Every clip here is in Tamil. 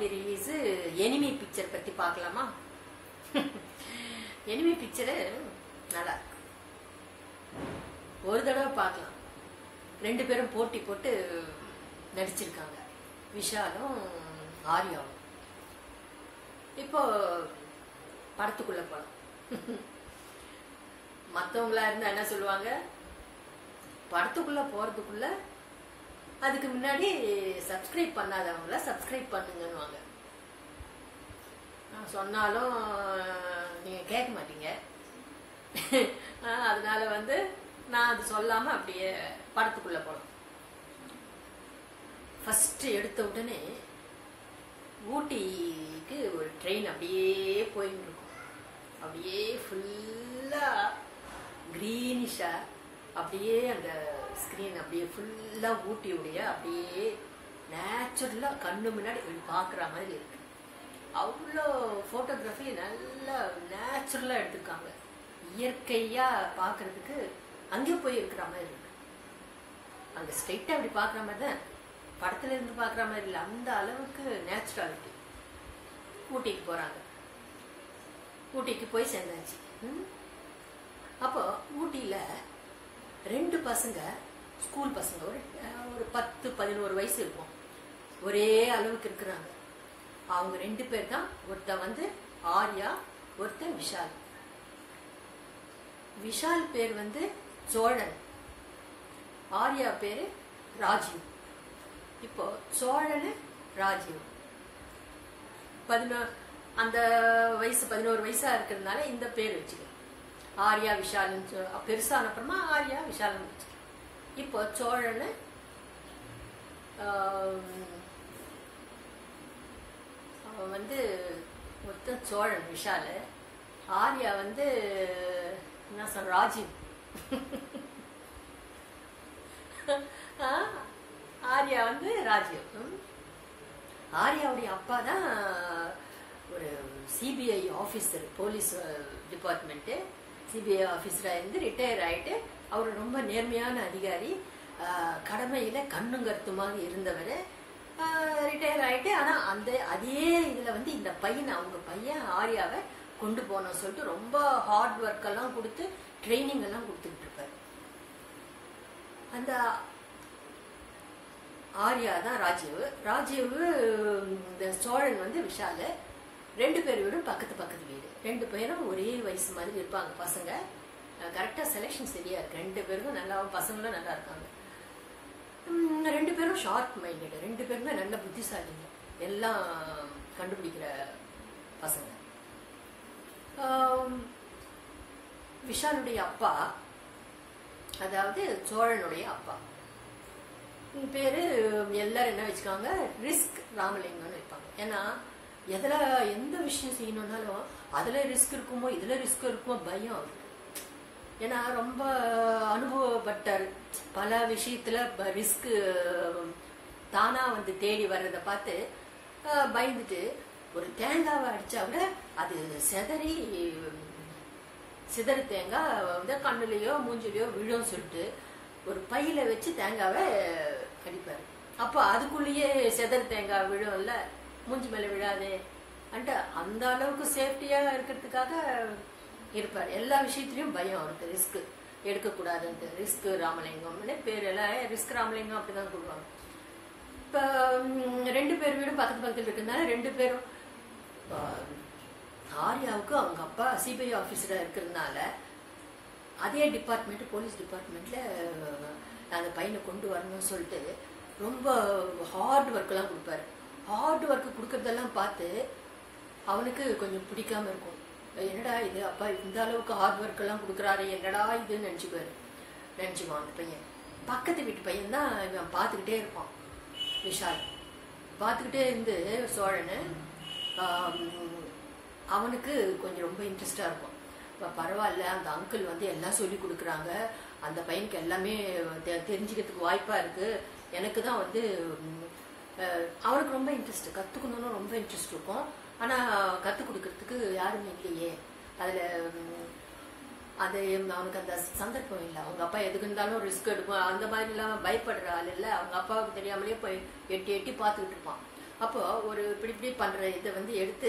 தீபாவளி ரிலீஸு எனிமி பிக்சர் பற்றி பார்க்கலாமா எனிமி பிக்சரு நல்லா இருக்கு ஒரு தடவை பார்க்கலாம் ரெண்டு பேரும் போட்டி போட்டு நடிச்சிருக்காங்க விஷாலும் ஆர்யாவும் இப்போ படத்துக்குள்ள போலாம் மற்றவங்களா இருந்தா என்ன சொல்லுவாங்க படத்துக்குள்ள போறதுக்குள்ள அதுக்கு முன்னாடி சப்ஸ்கிரைப் பண்ணாதவங்கள சப்ஸ்கிரைப் பண்ணுங்கன்னுவாங்க நான் சொன்னாலும் நீங்க கேட்க மாட்டீங்க ஆஹ் அதனால வந்து நான் அது சொல்லாம அப்படியே படத்துக்குள்ள போலாம் ஃபர்ஸ்ட் எடுத்த உடனே ஊட்டிக்கு ஒரு ட்ரெயின் அப்படியே போயின்னு இருக்கும் அப்படியே ஃபுல்லா க்ரீனிஷா அப்படியே அந்த ஸ்க்ரீன் அப்படியே ஃபுல்லா ஊட்டியுடைய அப்படியே நேச்சுரலா கண்ணு முன்னாடி இப்படி பார்க்குற மாதிரி இருக்கு அவ்வளோ ஃபோட்டோகிராஃபி நல்லா நேச்சுரலா எடுத்திருக்காங்க இயற்கையா பார்க்கிறதுக்கு அங்கே போய் இருக்கிற மாதிரி இருக்கு அங்க ஸ்ட்ரைட்டா அப்படி பார்க்குற மாதிரி தான் படத்துல இருந்து பார்க்குற மாதிரி இல்லை அந்த அளவுக்கு நேச்சுராலிட்டி ஊட்டிக்கு போறாங்க ஊட்டிக்கு போய் சேர்ந்தாச்சு ம்? அப்போ ஊட்டியில ரெண்டு பசங்க ஸ்கூல் பசங்க ஒரு அஹ், ஒரு பத்து பதினோரு வயசு இருக்கும் ஒரே அளவுக்கு இருக்கிறாங்க அவங்க ரெண்டு பேர் தான் ஒருத்தன் வந்து ஆர்யா ஒருத்தன் விஷால் விஷால் பேர் வந்து சோழன் ஆர்யா பேரு ராஜீவ் இப்போ சோழனு ராஜீவ் பதினோ அந்த வயசு பதினோரு வயசா இருக்கிறதுனால இந்த பேர் வச்சுக்கலாம் ஆர்யா விஷால்னு சொ- பெருசான அப்புறமா ஆர்யா விஷால்னு வச்சுக்கலாம் இப்போ சோழனு ஆம், அவன் வந்து மொத்த சோழன் விஷால் ஆர்யா வந்து என்ன சொல் ராஜீவ் ஆ, ஆர்யா வந்து ராஜீவ் ம். ஆர்யாவுடைய அப்பா தான் ஒரு CBI officer police department CBI ஆஃபீஸராக இருந்து ரிட்டையர் ஆயிட்டு அவர் ரொம்ப நேர்மையான அதிகாரி ஆஹ், கடமையில கண்ணும் கருத்துமாக இருந்தவர் ரிட்டையர் ஆயிட்டு ஆனா அந்த அதே இதுல வந்து இந்த பையனை அவங்க பையன் ஆர்யாவை கொண்டு போனோம் சொல்லிட்டு ரொம்ப ஹார்ட் ஒர்க் எல்லாம் கொடுத்து ட்ரைனிங் எல்லாம் கொடுத்துக்கிட்டு இருப்பாரு அந்த ஆர்யா தான் ராஜீவ் ராஜீவ் இந்த சோழன் வந்து விஷால் ரெண்டு பேர் வீடும் பக்கத்து பக்கத்து வீடு ரெண்டு பேரும் ஒரே வயசு மாதிரி இருப்பாங்க பசங்க கரெக்டாக செலெக்ஷன் சரியா இருக்கு ரெண்டு பேருக்கும் நல்லா பசங்களும் நல்லா இருக்காங்க உம், ரெண்டு பேரும் ஷார்ப் மைண்டட் ரெண்டு பேருமே நல்ல புத்திசாலிங்க எல்லாம் கண்டுபிடிக்கிற பசங்க ஆம், விஷாலுடைய அப்பா அதாவது சோழனுடைய அப்பா உம் பேரு எல்லாரும் என்ன வச்சுக்காங்க ரிஸ்க் ராமலிங்கம்னு வைப்பாங்க ஏன்னா எதுல எந்த விஷயம் செய்யணும்னாலும் அதுல ரிஸ்க் இருக்குமோ இதுல ரிஸ்க் இருக்குமோ பயம் அவருக்கு ஏன்னா ரொம்ப அனுபவப்பட்டார் பல விஷயத்துல ரிஸ்க் தானா வந்து தேடி வர்றதை பார்த்து அஹ், பயந்துட்டு ஒரு தேங்காவை அடிச்சா கூட அது செதறி சிதறு தேங்காய் வந்து கண்ணுலயோ மூஞ்சிலையோ விழும் சொல்லிட்டு ஒரு பையில வச்சு தேங்காவை அடிப்பாரு அப்போ அதுக்குள்ளேயே செதறு தேங்காய் விழும்ல மூஞ்சி மேல விழாதே அன்ட்டு அந்த அளவுக்கு சேஃப்டியா இருக்கிறதுக்காக இருப்பார் எல்லா விஷயத்துலயும் பயம் அவருக்கு ரிஸ்க் எடுக்கக்கூடாதுன்ட்டு ரிஸ்க் ராமலிங்கம்னு பேர் எல்லாம் ரிஸ்க் ராமலிங்கம் அப்படிதான் கூடுவாங்க இப்போ ம், ரெண்டு பேர் வீடும் பக்கத்து பக்கத்துல இருக்கிறதுனால ரெண்டு பேரும் ஆஹ், ஆர்யாவுக்கு அவங்க அப்பா சிபிஐ ஆஃபீஸரா இருக்கிறதுனால அதே டிபார்ட்மெண்ட் போலீஸ் டிபார்ட்மெண்ட்ல அந்த பையனை கொண்டு வரணும்னு சொல்லிட்டு ரொம்ப ஹார்ட் ஒர்க்கெல்லாம் கொடுப்பாரு ஹார்ட் ஒர்க் கொடுக்கறதெல்லாம் பார்த்து அவனுக்கு கொஞ்சம் பிடிக்காம இருக்கும் என்னடா இது அப்பா இந்த அளவுக்கு ஹார்ட் ஒர்க் எல்லாம் கொடுக்குறாரு என்னடா இதுன்னு நினச்சிக்குவாரு நினச்சிக்குவான் அந்த பையன் பக்கத்து வீட்டு பையன் தான் இவன் பார்த்துக்கிட்டே இருப்பான் விஷால் பார்த்துக்கிட்டே இருந்து சோழனு ஆம், அவனுக்கு கொஞ்சம் ரொம்ப இன்ட்ரெஸ்டாக இருக்கும் இப்போ பரவாயில்ல அந்த அங்கிள் வந்து எல்லாம் சொல்லி கொடுக்குறாங்க அந்த பையனுக்கு எல்லாமே தெ- தெரிஞ்சுக்கிறதுக்கு வாய்ப்பாக இருக்கு எனக்கு தான் வந்து ம், அஹ், அவனுக்கு ரொம்ப இன்ட்ரெஸ்ட் கற்றுக்கணும்னு ரொம்ப இன்ட்ரெஸ்ட் இருக்கும் ஆனால் கற்றுக் கொடுக்கறதுக்கு யாருமே இல்லையே அதில் அது அவனுக்கு அந்த சந்தர்ப்பம் இல்லை அவங்க அப்பா எதுக்கு இருந்தாலும் ரிஸ்க் எடுக்கும் அந்த மாதிரிலாம் பயப்படுற ஆள் இல்லை அவங்க அப்பாவுக்கு தெரியாமலே போய் எட்டி எட்டி பார்த்துக்கிட்டு இருப்பான் அப்போ ஒரு இப்படி இப்படி பண்ற இதை வந்து எடுத்து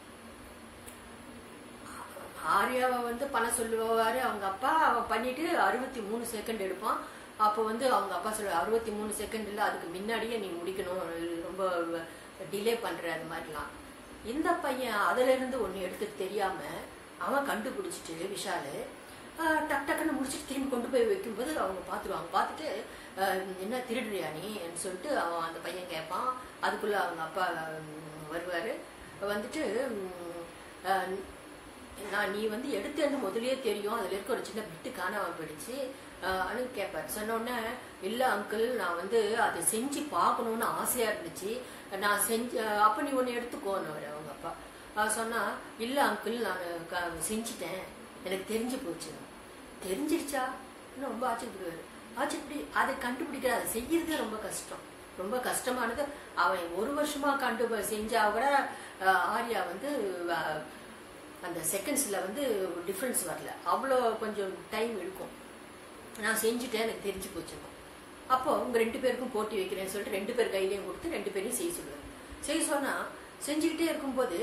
ஆர்யாவை வந்து பண்ண சொல்லுவாரு அவங்க அப்பா அவன் பண்ணிட்டு அறுபத்தி மூணு செகண்ட் எடுப்பான் அப்போ வந்து அவங்க அப்பா சொல்ல அறுபத்தி மூணு செகண்ட் இல்லை அதுக்கு முன்னாடியே நீ முடிக்கணும் இது ரொம்ப டிலே பண்ற அது மாதிரிலாம் இந்த பையன் அதுல இருந்து ஒன்று எடுத்து தெரியாம அவன் கண்டுபிடிச்சிட்டு விஷாலு ஆஹ், டக் டக்குன்னு முடிச்சுட்டு திரும்பி கொண்டு போய் வைக்கும்போது அவங்க பார்த்துருவாங்க பார்த்துட்டு ஆஹ், என்ன திருடுறியா நீன்னு சொல்லிட்டு அவன் அந்த பையன் கேட்பான் அதுக்குள்ள அவங்க அப்பா ம், வருவாரு வந்துட்டு ம், ஆஹ், நான் நீ வந்து எடுத்தேன்னு முதல்லயே தெரியும் அதுல இருக்க ஒரு சின்ன பிட்டு காணாம போயிடுச்சு அனு கேட்பார் சொன்ன உடனே இல்ல அங்கிள் நான் வந்து அதை செஞ்சு பார்க்கணும்னு ஆசையா இருந்துச்சு நான் செஞ்ச அப்ப நீ ஒன்னு எடுத்துக்கோன்னு அவங்க அப்பா அவ சொன்னா இல்ல அங்கிள் நான் க- செஞ்சிட்டேன் எனக்கு தெரிஞ்சு போச்சு தெரிஞ்சிருச்சா இன்னும் ரொம்ப ஆச்சரியப்படுவாரு ஆச்சரியப்படி அதை கண்டுபிடிக்கிற அதை செய்யறதே ரொம்ப கஷ்டம் ரொம்ப கஷ்டமானது அவன் ஒரு வருஷமா கண்டு செஞ்சா கூட அஹ், ஆர்யா வந்து அஹ், அந்த செகண்ட்ஸ்ல வந்து டிஃப்ரென்ஸ் வரல அவ்வளோ கொஞ்சம் டைம் எடுக்கும் நான் செஞ்சுட்டேன் எனக்கு தெரிஞ்சு போச்சுங்க அப்போ உங்க ரெண்டு பேருக்கும் போட்டி வைக்கிறேன்னு சொல்லிட்டு ரெண்டு பேர் கையிலையும் கொடுத்து ரெண்டு பேரையும் செய்ய சொல்லுவேன் செய்ய சொன்னா செஞ்சுக்கிட்டே இருக்கும்போது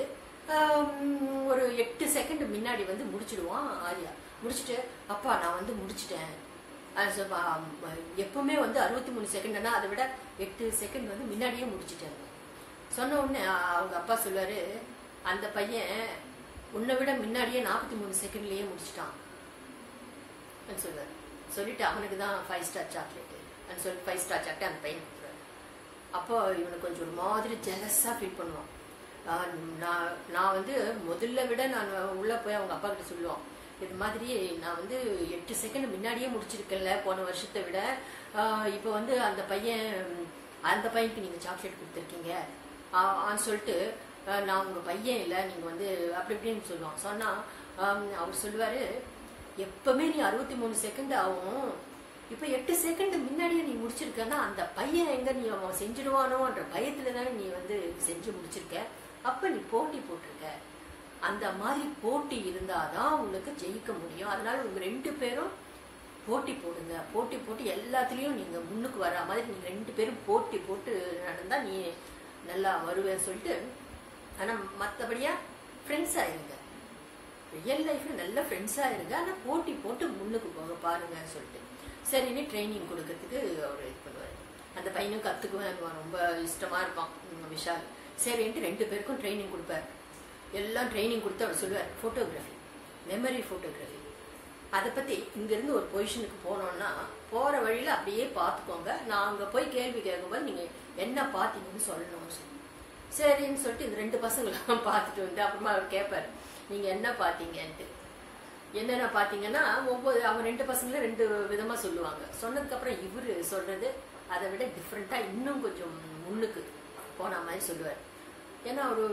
ஆம், ஒரு எட்டு செகண்ட் முன்னாடி வந்து முடிச்சிடுவான் ஆர்யா முடிச்சுட்டு அப்பா நான் வந்து முடிச்சிட்டேன் அது சொ- ஆம், எப்பவுமே வந்து அறுபத்தி மூணு செகண்ட்னா அதை விட எட்டு செகண்ட் வந்து முன்னாடியே முடிச்சிட்டேன் சொன்ன உடனே அ- அவங்க அப்பா சொல்லுவாரு அந்த பையன் உன்னை விட முன்னாடியே நாற்பத்தி மூணு செகண்ட்லயே முடிச்சிட்டான் அப்படின்னு சொல்லுவாரு சொல்லிட்டு அவனுக்கு தான் ஃபைவ் ஸ்டார் சாக்லேட் அப்படின்னு சொல்லி ஃபைவ் ஸ்டார் சாக்லேட் அந்த பையன் கொடுத்துருவாரு அப்போ இவனுக்கு கொஞ்சம் ஒரு மாதிரி ஜெலஸா ஃபீல் பண்ணுவான் ஆஹ் நான் நான் வந்து முதல்ல விட நான் உள்ள போய் அவங்க அப்பா கிட்ட சொல்லுவான் இது மாதிரி நான் வந்து எட்டு செகண்ட் முன்னாடியே முடிச்சிருக்கேன்ல போன வருஷத்தை விட ஆஹ் இப்போ வந்து அந்த பையன் அந்த பையனுக்கு நீங்க சாக்லேட் கொடுத்துருக்கீங்க ஆஹ் ஆன்னு சொல்லிட்டு ஆஹ் நான் உங்க பையன் இல்லை நீங்க வந்து அப்படி இப்படின்னு சொல்லுவான் சொன்னா ஆம், அவர் சொல்லுவாரு எப்பவுமே நீ அறுபத்தி மூணு செகண்ட் ஆகும் இப்ப எட்டு செகண்ட் முன்னாடியே நீ முடிச்சிருக்கன்னா அந்த பையன் எங்க நீ அவன் செஞ்சிடுவானோன்ற பயத்துல தானே நீ வந்து செஞ்சு முடிச்சிருக்க அப்ப நீ போட்டி போட்டிருக்க அந்த மாதிரி போட்டி இருந்தாதான் உனக்கு ஜெயிக்க முடியும் அதனால உங்க ரெண்டு பேரும் போட்டி போடுங்க போட்டி போட்டு எல்லாத்துலயும் நீங்க முன்னுக்கு வர மாதிரி நீங்க ரெண்டு பேரும் போட்டி போட்டு நடந்தா நீ நல்லா வருவேன்னு சொல்லிட்டு ஆனா மத்தபடியா ஃப்ரெண்ட்ஸ் ஆயிருங்க ரியல் லைஃப்ல நல்ல ஃப்ரெண்ட்ஸா இருங்க ஆனா போட்டி போட்டு முன்னுக்கு போக பாருங்கன்னு சொல்லிட்டு சரின்னு ட்ரைனிங் கொடுக்கறதுக்கு அவர் இது பண்ணுவார் அந்த பையனும் கத்துக்குவேன் ரொம்ப இஷ்டமா இருப்பான் உம் விஷால் சரின்ட்டு ரெண்டு பேருக்கும் ட்ரைனிங் கொடுப்பார் எல்லாம் ட்ரைனிங் கொடுத்து அவர் சொல்லுவார் ஃபோட்டோகிராஃபி மெமரி ஃபோட்டோகிராஃபி அதை பத்தி இங்க இருந்து ஒரு பொசிஷனுக்கு போனோம்னா போற வழியில அப்படியே பார்த்துக்கோங்க நான் அங்க போய் கேள்வி கேட்கும்போது நீங்க என்ன பார்த்தீங்கன்னு சொல்லணும்னு சொல்லி சரின்னு சொல்லிட்டு இந்த ரெண்டு பசங்களும் பார்த்துட்டு வந்து அப்புறமா அவர் கேட்பாரு நீங்க என்ன பார்த்தீங்கன்ட்டு என்னென்ன பார்த்தீங்கன்னா ஒவ்வொரு அவங்க ரெண்டு பசங்களும் ரெண்டு விதமா சொல்லுவாங்க சொன்னதுக்கு அப்புறம் இவரு சொல்றது அதை விட டிஃப்ரெண்டா இன்னும் கொஞ்சம் முன்னுக்கு போன மாதிரி சொல்லுவார் ஏன்னா ஒரு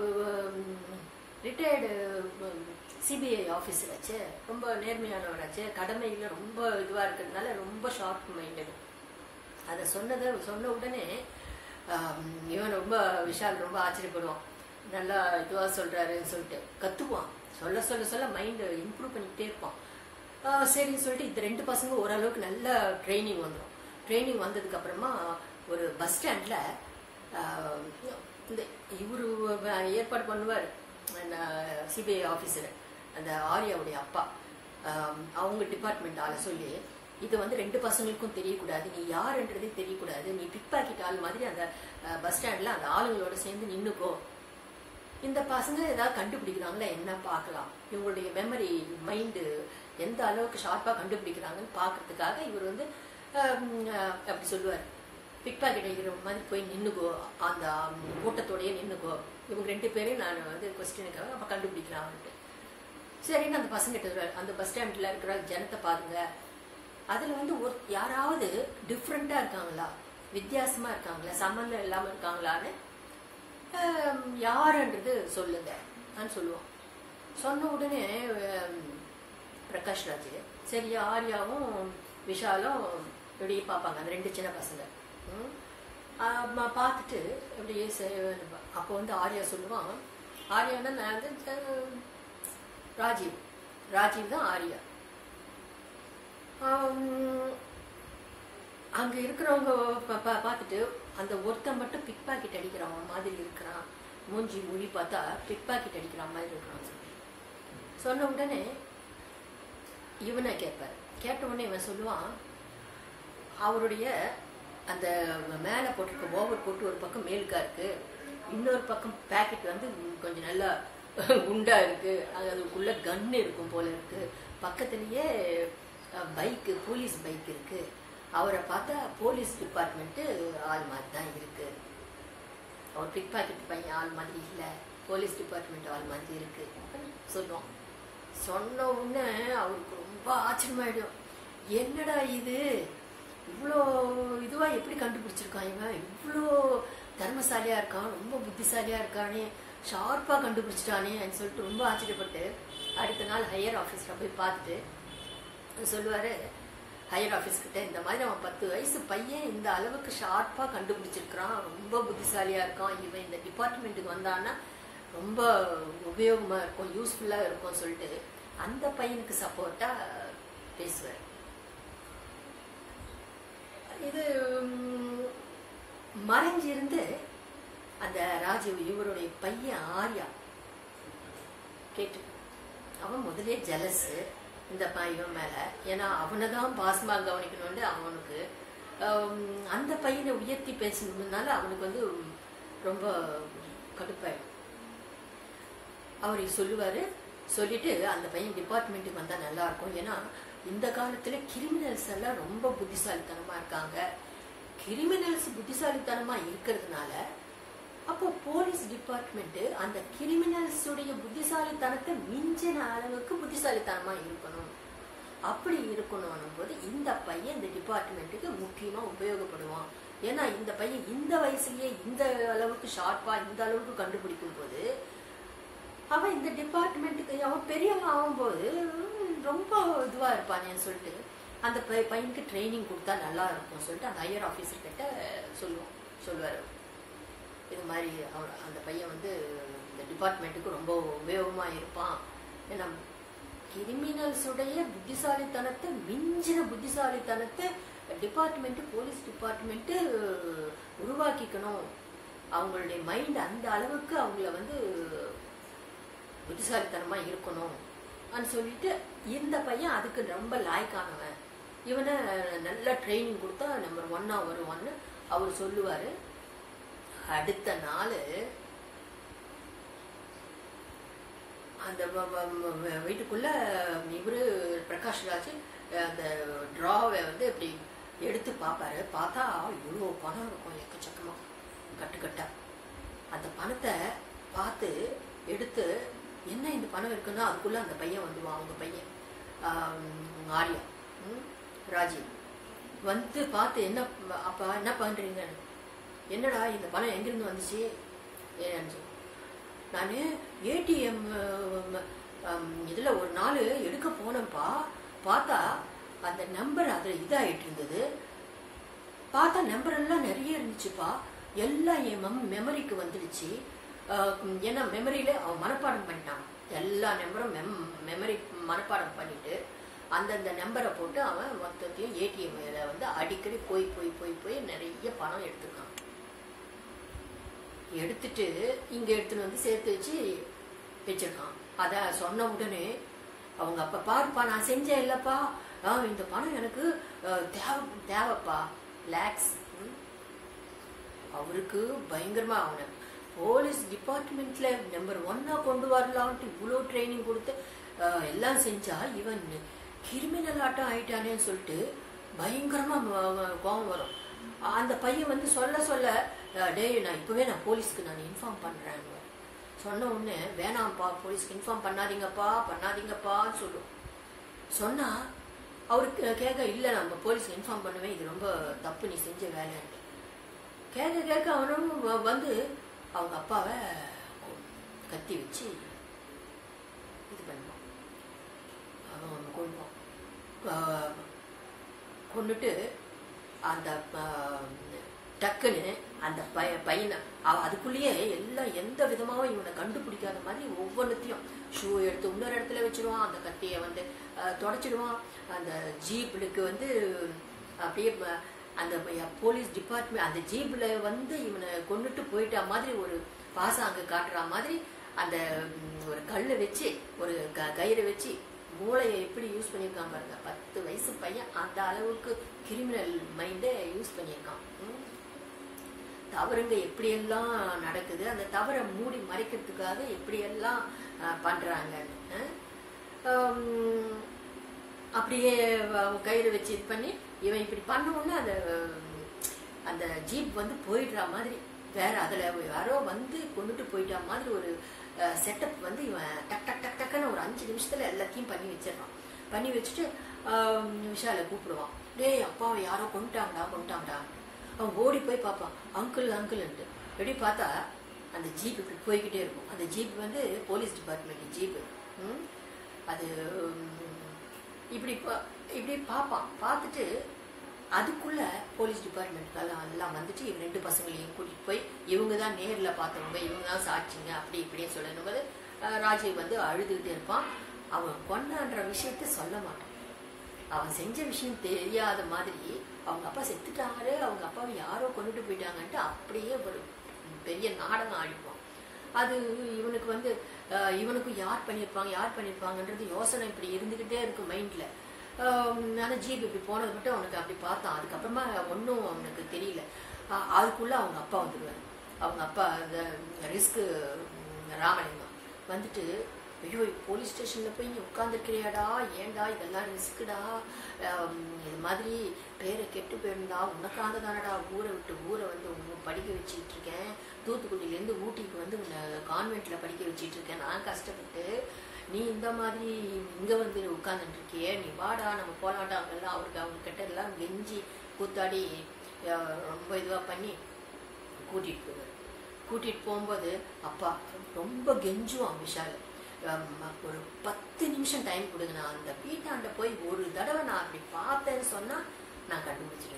ரிட்டையர்டு சிபிஐ ஆஃபீஸர் ஆச்சு ரொம்ப நேர்மையானவராச்சு கடமையில ரொம்ப இதுவா இருக்கிறதுனால ரொம்ப ஷார்ப் மைண்டடு அதை சொன்னதை சொன்ன உடனே ஆம், இவன் ரொம்ப விஷால் ரொம்ப ஆச்சரியப்படுவான் நல்லா இதுவா சொல்றாருன்னு சொல்லிட்டு கத்துக்குவான் சொல்ல சொல்ல சொல்ல மைண்ட் இம்ப்ரூவ் பண்ணிக்கிட்டே இருப்பான் ஆஹ் சரின்னு சொல்லிட்டு இந்த ரெண்டு பசங்க ஓரளவுக்கு நல்ல ட்ரைனிங் வந்துடும் ட்ரைனிங் வந்ததுக்கு அப்புறமா ஒரு பஸ் ஸ்டாண்ட்ல இந்த இவரு ஏற்பாடு பண்ணுவார் சிபிஐ ஆஃபீஸர் அந்த ஆர்யாவுடைய அப்பா ஆம், அவங்க டிபார்ட்மெண்ட் ஆளை சொல்லி இது வந்து ரெண்டு பசங்களுக்கும் தெரியக்கூடாது நீ யாருன்றதே தெரியக்கூடாது நீ பிக் பாக்கெட் ஆள் மாதிரி அந்த பஸ் ஸ்டாண்ட்ல அந்த ஆளுங்களோட சேர்ந்து நின்னுக்கோ இந்த பசங்க ஏதாவது கண்டுபிடிக்கிறாங்களா என்ன பார்க்கலாம் இவங்களுடைய மெமரி மைண்டு எந்த அளவுக்கு ஷார்ப்பா கண்டுபிடிக்கிறாங்கன்னு பார்க்கறதுக்காக இவர் வந்து ஆம், அஹ், அப்படி சொல்லுவார் பிக் பாக்கெட் அடிக்கிற மாதிரி போய் நின்னுக்கோ அந்த ஆம், கூட்டத்தோடயே நின்னுக்கோ இவங்க ரெண்டு பேரையும் நான் வந்து கொஸ்டினுக்காக அப்ப கண்டுபிடிக்கலாம்ட்டு சரின்னு அந்த பசங்க கிட்ட சொல்றாரு அந்த பஸ் ஸ்டாண்ட்ல இருக்கிற ஜனத்தை பாருங்க அதுல வந்து ஒரு யாராவது டிஃப்ரெண்டா இருக்காங்களா வித்தியாசமா இருக்காங்களா சம்மந்தம் இல்லாம இருக்காங்களான்னு ஆம், யாருன்றது சொல்லுங்க நான் சொல்லுவோம் சொன்ன உடனே ஆம், பிரகாஷ் ராஜ் சரி ஆர்யாவும் விஷாலும் இப்படியே பார்ப்பாங்க அந்த ரெண்டு சின்ன பசங்க ம். ஆமா, பார்த்துட்டு இப்படியே செ- அப்போ வந்து ஆர்யா சொல்லுவான் ஆர்யான்னா நான் வந்து அஹ், ராஜீவ் ராஜீவ் தான் ஆர்யா ஆம், அங்க இருக்கிறவங்க பா- பா- பார்த்துட்டு அந்த ஒருத்தன் மட்டும் பிக் பாக்கெட் அடிக்கிறவன் மாதிரி இருக்கிறான் மூஞ்சி மொழி பார்த்தா பிக் பாக்கெட் அடிக்கிற மாதிரி இருக்கிறான் சொல்லி சொன்ன உடனே இவனை கேட்பார் கேட்ட உடனே இவன் சொல்லுவான் அவருடைய அந்த மேலே போட்டிருக்க ஓவர் போட்டு ஒரு பக்கம் மேலுக்கா இருக்கு இன்னொரு பக்கம் பேக்கெட் வந்து கொஞ்சம் நல்லா குண்டா இருக்கு அது அதுக்குள்ள கன் இருக்கும் போல இருக்கு பக்கத்துலயே பைக்கு போலீஸ் பைக் இருக்கு அவரை பார்த்தா போலீஸ் டிபார்ட்மெண்ட்டு ஆள் மாதிரி தான் இருக்கு அவர் பிக் பாக்கெட் பையன் ஆள் மாதிரி இல்லை போலீஸ் டிபார்ட்மெண்ட் ஆள் மாதிரி இருக்கு சொல்லுவோம் சொன்ன உடனே அவருக்கு ரொம்ப ஆச்சரியமாயிடும் என்னடா இது இவ்வளோ இதுவா எப்படி கண்டுபிடிச்சிருக்கான் இவன் இவ்வளோ தர்மசாலியா இருக்கான் ரொம்ப புத்திசாலியா இருக்கானே ஷார்ப்பா கண்டுபிடிச்சிட்டானே அப்படின்னு சொல்லிட்டு ரொம்ப ஆச்சரியப்பட்டு அடுத்த நாள் ஹையர் ஆஃபீஸில் போய் பார்த்துட்டு சொல்லுவாரு ஹையர் ஆஃபீஸ் கிட்ட இந்த மாதிரி அவன் பத்து வயசு பையன் இந்த அளவுக்கு ஷார்ப்பா கண்டுபிடிச்சிருக்கிறான் ரொம்ப புத்திசாலியா இருக்கான் இவன் இந்த டிபார்ட்மெண்ட்டுக்கு வந்தான்னா ரொம்ப உபயோகமா இருக்கும் யூஸ்ஃபுல்லா இருக்கும் சொல்லிட்டு அந்த பையனுக்கு சப்போர்ட்டா பேசுவார் இது ம், மறைஞ்சிருந்து அந்த ராஜீவ் இவருடைய பையன் ஆர்யா கேட்டு அவன் முதலே ஜலஸு இந்த பையன் மேல ஏன்னா அவனை தான் பாஸ்மா கவனிக்கணும்னு அவனுக்கு ஆம், அந்த பையனை உயர்த்தி பேசினதுனால அவனுக்கு வந்து ரொம்ப கடுப்பாயிடும் அவர் சொல்லுவாரு சொல்லிட்டு அந்த பையன் டிபார்ட்மெண்ட்டுக்கு வந்தா நல்லா இருக்கும் ஏன்னா இந்த காலத்துல கிரிமினல்ஸ் எல்லாம் ரொம்ப புத்திசாலித்தனமா இருக்காங்க கிரிமினல்ஸ் புத்திசாலித்தனமா இருக்கிறதுனால அப்போ போலீஸ் டிபார்ட்மெண்ட் அந்த கிரிமினல்ஸ் உடைய புத்திசாலித்தனத்தை மிஞ்சின அளவுக்கு புத்திசாலித்தனமா இருக்கணும் அப்படி இருக்கணும் போது இந்த பையன் இந்த டிபார்ட்மெண்ட்டுக்கு முக்கியமா உபயோகப்படுவான் ஏன்னா இந்த பையன் இந்த வயசுலயே இந்த அளவுக்கு ஷார்ப்பா இந்த அளவுக்கு கண்டுபிடிக்கும் போது அவன் இந்த டிபார்ட்மெண்ட்டுக்கு அவன் பெரியவன் ஆகும்போது ம், ரொம்ப இதுவா இருப்பானேன்னு சொல்லிட்டு அந்த பை- பையனுக்கு ட்ரைனிங் கொடுத்தா நல்லா இருக்கும் சொல்லிட்டு அந்த ஹையர் ஆஃபீஸர் கிட்ட சொல்லுவோம் சொல்லுவார் இது மாதிரி அவன் அந்த பையன் வந்து இந்த டிபார்ட்மெண்ட்டுக்கு ரொம்ப உபயோகமா இருப்பான் ஏன்னா கிரிமினல்ஸுடைய புத்திசாலித்தனத்தை மிஞ்சின புத்திசாலித்தனத்தை டிபார்ட்மெண்ட் போலீஸ் டிபார்ட்மெண்ட் உருவாக்கிக்கணும் அவங்களுடைய மைண்ட் அந்த அளவுக்கு அவங்கள வந்து புத்திசாலித்தனமா இருக்கணும் அப்படின்னு சொல்லிட்டு இந்த பையன் அதுக்கு ரொம்ப லாய்க்கானவன் இவனை நல்ல ட்ரைனிங் கொடுத்தா நம்பர் ஒன்னா வருவான்னு அவர் சொல்லுவாரு அடுத்த நாள் அந்த வ- வ- வ- வீட்டுக்குள்ள இவரு பிரகாஷ் ராஜ் அந்த டிராவை வந்து இப்படி எடுத்து பார்ப்பாரு பார்த்தா இவ்வளோ பணம் இருக்கும் எக்கச்சக்கமா கட்டுக்கட்டா அந்த பணத்தை பார்த்து எடுத்து என்ன இந்த பணம் இருக்குன்னா அதுக்குள்ள அந்த பையன் வந்துவான் அவங்க பையன் ஆம், ஆர்யா ம், ராஜீவ் வந்து பார்த்து என்ன அப்பா என்ன பண்றீங்க என்னடா இந்த பணம் எங்கிருந்து வந்துச்சு ஏன்னு சொல்லி நான் ஏடிஎம் இதில் ஒரு நாள் எடுக்க போனேன்ப்பா பார்த்தா அந்த நம்பர் அதில் இதாகிட்டு இருந்தது பார்த்தா நம்பர் எல்லாம் நிறைய இருந்துச்சுப்பா எல்லாம் என் மம் மெமரிக்கு வந்துடுச்சு அஹ், ஏன்னா மெமரியில அவன் மனப்பாடம் பண்ணிட்டான் எல்லா நம்பரும் மெம் மெமரி மனப்பாடம் பண்ணிட்டு அந்தந்த நம்பரை போட்டு அவன் மொத்தத்தையும் ஏடிஎம்ல வந்து அடிக்கடி போய் போய் போய் போய் நிறைய பணம் எடுத்துருக்கான் எடுத்துட்டு இங்க எடுத்துட்டு வந்து சேர்த்து வச்சு வச்சிருக்கான் அத சொன்ன உடனே அவங்க அப்ப பாருப்பா நான் செஞ்சேன் இல்லப்பா ஆ, இந்த பணம் எனக்கு அஹ், தேவை தேவைப்பா லேக்ஸ் அவருக்கு பயங்கரமா அவனை போலீஸ் டிபார்ட்மெண்ட்ல நம்பர் ஒன்னா கொண்டு வரலான்ட்டு இவ்வளோ ட்ரைனிங் கொடுத்து அஹ், எல்லாம் செஞ்சா இவன் கிரிமினல் ஆட்டம் ஆயிட்டானேன்னு சொல்லிட்டு பயங்கரமா ம- ம- கோவம் வரும் அந்த பையன் வந்து சொல்ல சொல்ல அஹ், டேய் நான் இப்பவே நான் போலீஸ்க்கு நான் இன்ஃபார்ம் பண்றேன் சொன்ன உடனே வேணாம்ப்பா போலீஸ்க்கு இன்ஃபார்ம் பண்ணாதீங்கப்பா பண்ணாதீங்கப்பான்னு சொல்லும் சொன்னா அவருக்கு கேட்க இல்ல நம்ம போலீஸ்க்கு இன்ஃபார்ம் பண்ணுவேன் இது ரொம்ப தப்பு நீ செஞ்ச வேலைன்ட்டு கேட்க கேட்க அவனும் வ- வந்து அவங்க அப்பாவை கத்தி வச்சு இது பண்ணுவான் அவன் கொள்வான் ஆஹ் கொன்னுட்டு அந்த ஆஹ், டக்குன்னு அந்த பைய பையனை அவன் அதுக்குள்ளேயே எல்லாம் எந்த விதமாவும் இவனை கண்டுபிடிக்காத மாதிரி ஒவ்வொன்றுத்தையும் ஷூ எடுத்து இன்னொரு இடத்துல வச்சிருவான் அந்த கத்தியை வந்து ஆஹ், தொடச்சிடுவான் அந்த ஜீப்புக்கு வந்து அப்படியே ம- அந்த பைய- போலீஸ் டிபார்ட்மெண்ட் அந்த ஜீப்ல வந்து இவனை கொண்டுட்டு போயிட்ட மாதிரி ஒரு பாசம் அங்க காட்டுற மாதிரி அந்த ம், ஒரு கல்லை வச்சு ஒரு க- கயிறை வச்சு மூளையை எப்படி யூஸ் பண்ணியிருக்கான் பாருங்க பத்து வயசு பையன் அந்த அளவுக்கு கிரிமினல் மைண்டை யூஸ் பண்ணியிருக்கான் ம். தவறுங்க எப்படியெல்லாம் நடக்குது அந்த தவறை மூடி மறைக்கிறதுக்காக எப்படியெல்லாம் அஹ், பண்றாங்கன்னு அஹ். ஆம், அப்படியே அவ கயிறு வச்சு இது பண்ணி இவன் இப்படி பண்ண அந்த உம், அந்த ஜீப் வந்து போயிடுற மாதிரி வேற அதுல யாரோ வந்து கொண்டுட்டு போயிட்டா மாதிரி ஒரு செட்டப் வந்து இவன் டக் டக் டக் டக்குன்னு ஒரு அஞ்சு நிமிஷத்துல எல்லாத்தையும் பண்ணி வச்சிடறான் பண்ணி வச்சுட்டு ஆம், விஷாலை கூப்பிடுவான் டேய் அப்பாவை யாரோ கொண்டுட்டாங்கடா கொண்டுட்டாங்கடா அவன் ஓடி போய் பார்ப்பான் அங்கிள் அங்கிள்ன்ட்டு எப்படி பார்த்தா அந்த ஜீப் இப்படி போய்கிட்டே இருக்கும் அந்த ஜீப் வந்து போலீஸ் டிபார்ட்மெண்ட் ஜீப்பு அது உம், இப்படி பா- இப்படி பார்ப்பான் பார்த்துட்டு அதுக்குள்ள போலீஸ் டிபார்ட்மெண்ட் எல்லாம் எல்லாம் வந்துட்டு இவங்க ரெண்டு பசங்களையும் கூட்டிட்டு போய் இவங்க தான் நேர்ல பார்த்தவங்க இவங்க தான் சாட்சிங்க அப்படி இப்படின்னு சொல்லணும் போது அஹ், ராஜீவ் வந்து அழுதுகிட்டே இருப்பான் அவன் கொண்டான்ற விஷயத்த சொல்ல மாட்டான் அவன் செஞ்ச விஷயம் தெரியாத மாதிரி அவங்க அப்பா செத்துட்டாரு அவங்க அப்பாவை யாரோ கொண்டுட்டு போயிட்டாங்கன்ட்டு அப்படியே ஒரு பெரிய நாடகம் ஆடிப்பான் அது இவனுக்கு வந்து அஹ், இவனுக்கு யார் பண்ணியிருப்பாங்க யார் பண்ணியிருப்பாங்கன்றது யோசனை இப்படி இருந்துகிட்டே இருக்கு மைண்ட்ல ஆனால் ஜீப் இப்படி போனது மட்டும் அவனுக்கு அப்படி பார்த்தான் அதுக்கப்புறமா ஒன்றும் அவனுக்கு தெரியல அஹ், அதுக்குள்ள அவங்க அப்பா வந்துடுவார் அவங்க அப்பா அந்த ரிஸ்க்கு ராமலிங்கம் வந்துட்டு ஐயோ போலீஸ் ஸ்டேஷன்ல போய் நீ உட்காந்துருக்கிறியாடா ஏன்டா இதெல்லாம் ரிஸ்க்குடா இது மாதிரி பேரை கெட்டு போயிருந்தா உனக்காக தானடா ஊரை விட்டு ஊரை வந்து உன்னை படிக்க வச்சுட்டு இருக்கேன் தூத்துக்குடியிலேருந்து ஊட்டிக்கு வந்து உன்னை கான்வென்ட்ல படிக்க வச்சுட்டு இருக்கேன் நான் கஷ்டப்பட்டு நீ இந்த மாதிரி இங்க வந்து உட்கார்ந்துட்டு இருக்கியே நீ வாடா நம்ம போலாண்டா அங்கெல்லாம் அவருக்கு அவங்க கிட்ட எல்லாம் கெஞ்சி கூத்தாடி அஹ், ரொம்ப இதுவா பண்ணி கூட்டிட்டு போவார் கூட்டிட்டு போகும்போது அப்பா ரொம்ப கெஞ்சுவான் விஷால் அம், ஒரு பத்து நிமிஷம் டைம் கொடுங்க நான் அந்த வீட்டாண்ட போய் ஒரு தடவை நான் அப்படி பார்த்தேன்னு சொன்னா நான் கண்டுபிடிச்சிடுவேன்